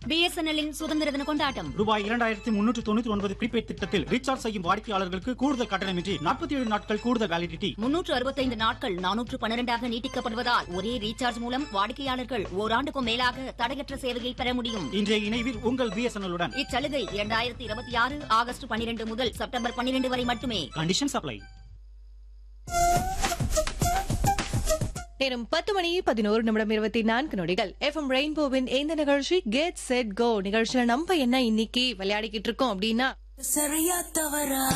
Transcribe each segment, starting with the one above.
பிஎஸ்என்எல்லின் சுதந்திர தின கொண்டாட்டம் ரூபாய் இரண்டாயிரத்தி முன்னூற்று தொண்ணூற்றி ஒன்பது ப்ரீபெய்ட் திட்டத்தில் ரீசார்ஜ் செய்யும் வாடிக்கையாளர்களுக்கு கூடுதல் கட்டணமின்றி நாற்பத்தி ஏழு நாட்கள் கூடுதல் வேலிடிட்டி முன்னூற்று அறுபத்தைந்து நாட்கள் நானூற்று பன்னிரண்டாக நீட்டிக்கப்படுவதால் ஒரே ரீசார்ஜ் மூலம் வாடிக்கையாளர்கள் ஓராண்டுக்கும் மேலாக தடையற்ற சேவையை பெற முடியும் இன்றைய இணைவில் உங்கள் பிஎஸ்என்எல் உடன் இச்சலுகை இரண்டாயிரத்தி இருபத்தி ஆறு ஆகஸ்ட் பன்னிரண்டு முதல் செப்டம்பர் பன்னிரண்டு வரை மட்டுமே கண்டிஷன் சப்ளை நேரம் பத்து மணி பதினோரு நிமிடம் இருபத்தி நான்கு நொடிகள் எஃப்எம் ரெயின்போவின் இந்த நிகழ்ச்சி கெட் செட் கோ நிகழ்ச்சியில நம்ம என்ன இன்னைக்கு விளையாடிக்கிட்டு இருக்கோம் அப்படின்னா சரியா தவறா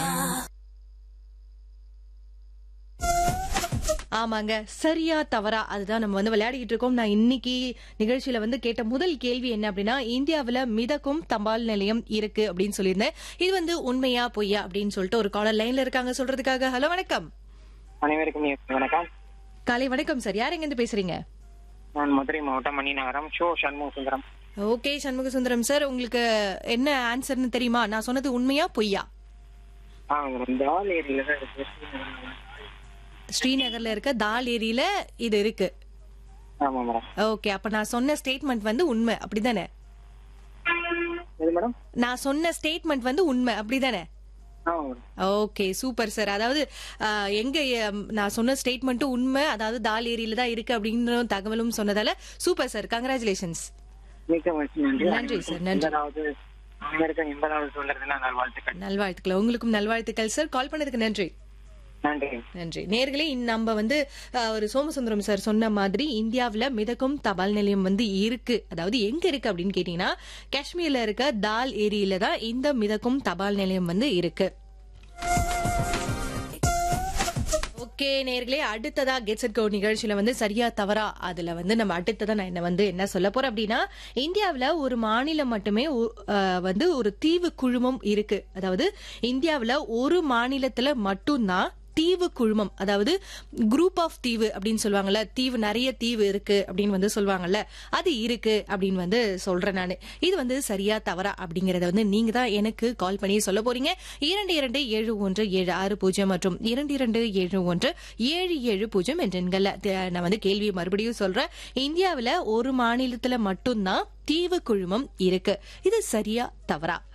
ஆமாங்க சரியா தவறா அதுதான் நம்ம வந்து விளையாடிக்கிட்டு இருக்கோம் நான் இன்னைக்கு நிகழ்ச்சியில வந்து கேட்ட முதல் கேள்வி என்ன அப்படின்னா இந்தியாவுல மிதக்கும் தபால் நிலையம் இருக்கு அப்படின்னு சொல்லியிருந்தேன் இது வந்து உண்மையா பொய்யா அப்படின்னு சொல்லிட்டு ஒரு காலர் லைன்ல இருக்காங்க சொல்றதுக்காக ஹலோ வணக்கம் அனைவருக்கும் வணக்கம் காலை வணக்கம் சார் யார் எங்க இருந்து பேசுறீங்க நான் மதுரை மாவட்டம் மணிநகரம் ஷோ சண்முக சுந்தரம் ஓகே சண்முக சுந்தரம் சார் உங்களுக்கு என்ன ஆன்சர்னு தெரியுமா நான் சொன்னது உண்மையா பொய்யா ஆ இந்த ஆள் ஏரியில தான் இருக்கு ஸ்ரீநகர்ல இருக்க தால் ஏரியில இது இருக்கு ஆமா மேடம் ஓகே அப்ப நான் சொன்ன ஸ்டேட்மெண்ட் வந்து உண்மை அப்படிதானே எது மேடம் நான் சொன்ன ஸ்டேட்மெண்ட் வந்து உண்மை அப்படிதானே ஆமா மேடம் ஓகே சூப்பர் சார் அதாவது ஆஹ், எங்க எம், நான் சொன்ன ஸ்டேட்மெண்ட்டும் உண்மை அதாவது தால் ஏரியில தான் இருக்கு அப்படின்ற தகவலும் சொன்னதால சூப்பர் சார் கங்க்ராச்சுலேஷன்ஸ் மிக்க மகிழ்ச்சி நன்றி நன்றி சார், நன்றி. எண்பதாவது அனைவருக்கும் எண்பதாவது சொல்றதுல நான் வாழ்த்துக்கள் நல்வாழ்த்துக்கள் உங்களுக்கும் நல்வாழ்த்துக்கள் சார் கால் பண்ணதுக்கு நன்றி நன்றி நன்றி நேர்களே நம்ம வந்து அஹ், ஒரு சோமசுந்தரம் சார் சொன்ன மாதிரி இந்தியாவுல மிதக்கும் தபால் நிலையம் வந்து இருக்கு அதாவது எங்க இருக்கு அப்படின்னு கேட்டீங்கன்னா காஷ்மீர்ல இருக்க தால் ஏரியில தான் இந்த மிதக்கும் தபால் நிலையம் வந்து இருக்கு ஓகே நேர்களே அடுத்ததா கெட்ஸ் அட் கோ நிகழ்ச்சியில வந்து சரியா தவறா அதுல வந்து நம்ம அடுத்ததா நான் என்ன வந்து என்ன சொல்ல போறேன் அப்படின்னா இந்தியாவுல ஒரு மாநிலம் மட்டுமே ஒ- அஹ், வந்து ஒரு தீவு குழுமம் இருக்கு அதாவது இந்தியாவுல ஒரு மாநிலத்துல மட்டும்தான் தீவு குழுமம் அதாவது குரூப் ஆஃப் தீவு அப்படின்னு சொல்லுவாங்கல்ல தீவு நிறைய தீவு இருக்கு அப்படின்னு வந்து சொல்லுவாங்கல்ல அது இருக்கு அப்படின்னு வந்து சொல்றேன் நான் இது வந்து சரியா தவறா அப்படிங்கறத வந்து நீங்க தான் எனக்கு கால் பண்ணி சொல்ல போறீங்க இரண்டு இரண்டு ஏழு ஒன்று ஏழு ஆறு பூஜ்ஜியம் மற்றும் இரண்டு இரண்டு ஏழு ஒன்று ஏழு ஏழு பூஜ்ஜியம் என்ற எண்கள்ல த- நான் வந்து கேள்வியை மறுபடியும் சொல்றேன் இந்தியாவுல ஒரு மாநிலத்துல மட்டும்தான் தீவு குழுமம் இருக்கு இது சரியா தவறா